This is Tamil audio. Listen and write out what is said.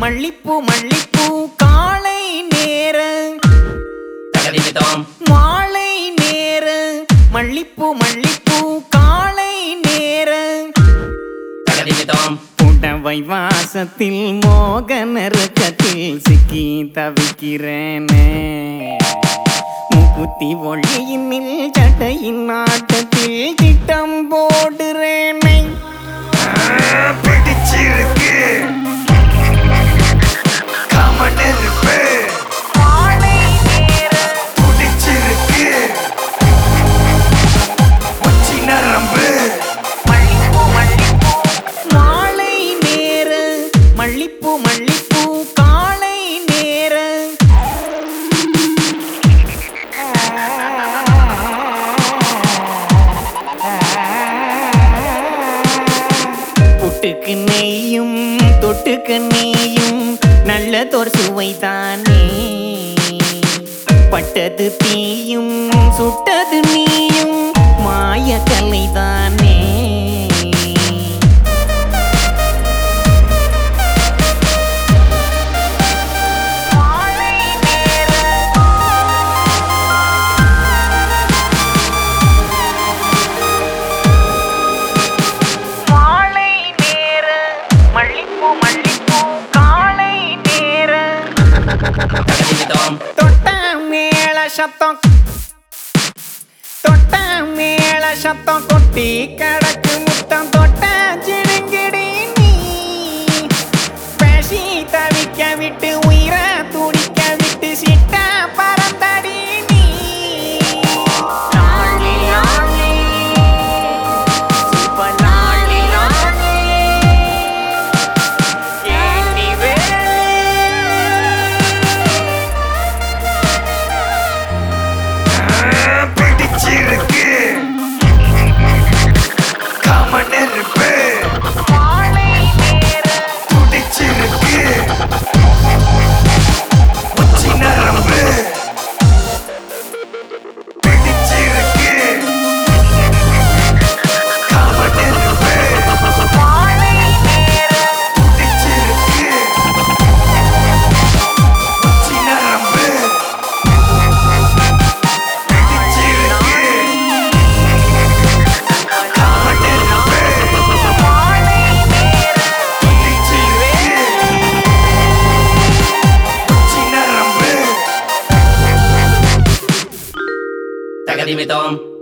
மல்லிப்பூ மல்லிப்பூ காலை நேர தகதிமிதோம் மாலை நேர மல்லிப்பூ மல்லிப்பூ காலை நேர தகதிமிதோம் புடவை வாசத்தில் மோக நெருக்கத்தில் சிக்கி தவிக்கிறேனே முக்குத்தி ஒளியினில் சட்டையின் ஆட்டத்தில் திட்டம் போடுறேனே பிடிச்சிருக்கு கமனெருப்பு மாலை நேர பிடிச்சிருக்கு உச்சி நரம்பு மல்லிப்பூ மல்லிப்பூ மாலை நேர மல்லிப்பூ மல்லிப்பூ காலை நேர புட்டுக்கு நெய்யும் தொட்டுக்கு நெய்யும் நல்லதோர் சுவை தானே பட்டது தீயும் சுட்டது நீயும் மாய கலைதானே மாலை நேர மல்லிப்பூ மல்லிப்பூ காலை நேர தகதிமிதோம் தொட்ட மேள சத்தம் தொட்ட மேள சத்தம் கொட்டி கடக்கு முத்தம் தொட்ட சிடுங்கிடி நீ பேசி தவிக்க விட்டு உயிர துடிக்க விட்டு சிட்ட பறந்தடி நீ லாலி லாலி சூப்பர் லாலி லாலி ஏண்டி வேலி பிடிச்சிருக்கு கமனெருப்பு மாலை நேர பிடிச்சிருக்கு உச்சி நரம்பு பிடிச்சிருக்கு கமனெருப்பு மாலை நேர பிடிச்சிருக்கு உச்சி நரம்பு பிடிச்சிருக்கு கமனெருப்பு மாலை நேர பிடிச்சிருக்கு உச்சி நரம்பு தகதிமிதோம்